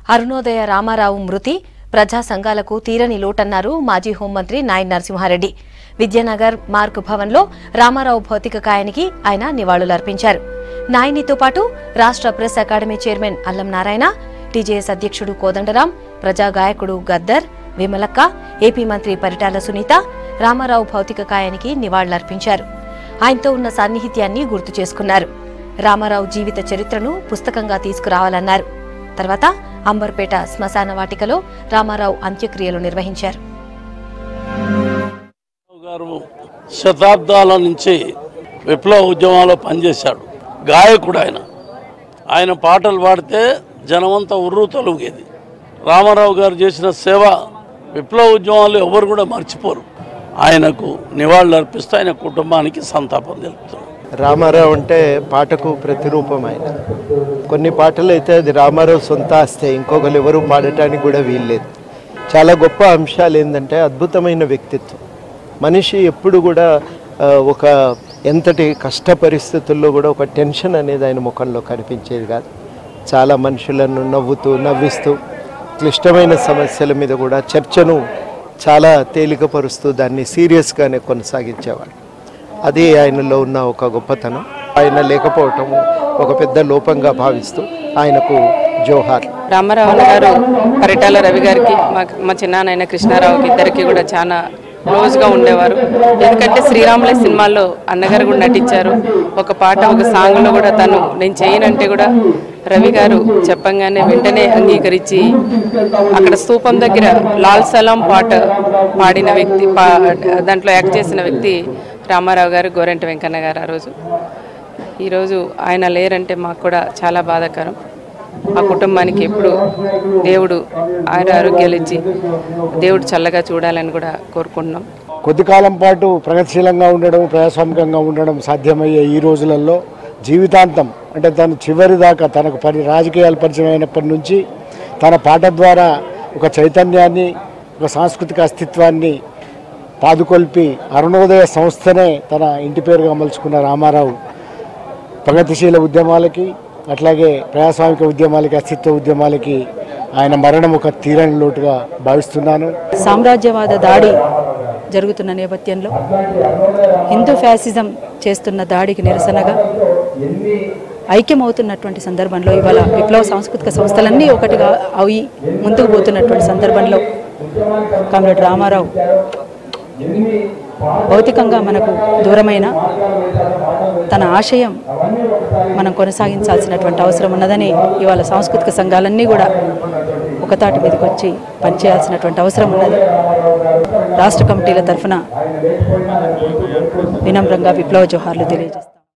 అరుణోదయ రామారావు మృతి ప్రజా సంఘాలకు తీరని లోటన్నారు మాజీ హోంమంత్రి నాయన్ నరసింహారెడ్డి విద్యానగర్ మార్క్ భవన్లో రామారావు భౌతిక కాయానికి ఆయన నివాళులర్పించారు నాయనితో పాటు రాష్ట్ర ప్రెస్ అకాడమీ చైర్మన్ అల్లం నారాయణ టీజేఎస్ అధ్యక్షుడు కోదండరాం ప్రజా గాయకుడు గద్దర్ విమలక్క ఏపీ మంత్రి పరిటాల సునీత రామారావు భౌతిక కాయానికి నివాళులర్పించారు ఆయనతో ఉన్న సాన్నిహిత్యాన్ని గుర్తు చేసుకున్నారు రామారావు జీవిత చరిత్రను పుస్తకంగా తీసుకురావాలన్నారు తర్వాత అంబర్పేట శ్మశాన వాటికలో రామారావు అంత్యక్రియలు నిర్వహించారు రావు గారు శతాబ్దాల నుంచి విప్లవ ఉద్యమాల్లో పనిచేశాడు గాయకుడు ఆయన ఆయన పాటలు పాడితే జనమంతా ఉర్రు తొలగేది రామారావు గారు చేసిన సేవ విప్లవ ఉద్యమాలు ఎవరు కూడా మర్చిపోరు ఆయనకు నివాళులు అర్పిస్తూ ఆయన కుటుంబానికి సంతాపం తెలుపుతారు రామారావు అంటే పాటకు ప్రతిరూపం ఆయన కొన్ని పాటలు అయితే అది రామారావు సొంత ఆస్తే ఇంకొకరు ఎవరు పాడటానికి కూడా వీల్లేదు చాలా గొప్ప అంశాలు ఏంటంటే అద్భుతమైన వ్యక్తిత్వం మనిషి ఎప్పుడు కూడా ఆ, ఒక ఎంతటి కష్ట పరిస్థితుల్లో కూడా ఒక టెన్షన్ అనేది ఆయన ముఖంలో కనిపించేది కాదు చాలా మనుషులను నవ్వుతూ నవ్విస్తూ క్లిష్టమైన సమస్యల మీద కూడా చర్చను చాలా తేలికపరుస్తూ దాన్ని సీరియస్గానే కొనసాగించేవాడు అది ఆయనలో ఉన్న ఒక గొప్పతనం ఆయన లేకపోవటం ఒక పెద్ద లోపంగా భావిస్తూ ఆయనకు జోహార్ రామారావు గారు పరిటాల రవి గారికి మా మా చిన్నానాయన కృష్ణారావుకి ఇద్దరికి కూడా చాలా క్లోజ్గా ఉండేవారు ఎందుకంటే శ్రీరాముల సినిమాల్లో అన్నగారు కూడా నటించారు ఒక పాట ఒక సాంగ్లో కూడా తను నేను చేయనంటే కూడా రవి గారు చెప్పంగానే వెంటనే అంగీకరించి అక్కడ స్తూపం దగ్గర లాల్ సలాం పాట పాడిన వ్యక్తి పా దాంట్లో యాక్ట్ చేసిన వ్యక్తి రామారావు గారు గోరెంట వెంకన్న గారు ఆ రోజు ఈరోజు ఆయన లేరంటే మాకు కూడా చాలా బాధాకరం ఆ కుటుంబానికి ఎప్పుడు దేవుడు ఆయుర ఆరోగ్యాలు ఇచ్చి దేవుడు చల్లగా చూడాలని కూడా కోరుకుంటున్నాం కొద్ది కాలం పాటు ప్రగతిశీలంగా ఉండడం ప్రజాస్వామికంగా ఉండడం సాధ్యమయ్యే ఈ రోజులలో జీవితాంతం అంటే తను చివరి దాకా తనకు పరి రాజకీయాలు పరిచయం అయినప్పటి నుంచి తన పాట ద్వారా ఒక చైతన్యాన్ని ఒక సాంస్కృతిక అస్తిత్వాన్ని పాదుకొల్పి అరుణోదయ సంస్థనే తన ఇంటి పేరుగా మలుచుకున్న రామారావు ప్రగతిశీల ఉద్యమాలకి అట్లాగే ప్రజాస్వామిక ఉద్యమాలకి అస్తిత్వ ఉద్యమాలకి ఆయన మరణం ఒక తీరని లోటుగా భావిస్తున్నాను సామ్రాజ్యవాద దాడి జరుగుతున్న నేపథ్యంలో హిందూ ఫ్యాసిజం చేస్తున్న దాడికి నిరసనగా ఐక్యమవుతున్నటువంటి సందర్భంలో ఇవాళ విప్లవ సాంస్కృతిక సంస్థలన్నీ ఒకటిగా అవి ముందుకు పోతున్నటువంటి సందర్భంలో కామ్రేడ్ రామారావు భౌతికంగా మనకు దూరమైన తన ఆశయం మనం కొనసాగించాల్సినటువంటి అవసరం ఉన్నదని ఇవాళ సాంస్కృతిక సంఘాలన్నీ కూడా ఒకతాటి మీదకి వచ్చి పనిచేయాల్సినటువంటి అవసరం ఉన్నది రాష్ట్ర కమిటీల తరఫున వినమ్రంగా విప్లవ జోహార్లు తెలియజేస్తాం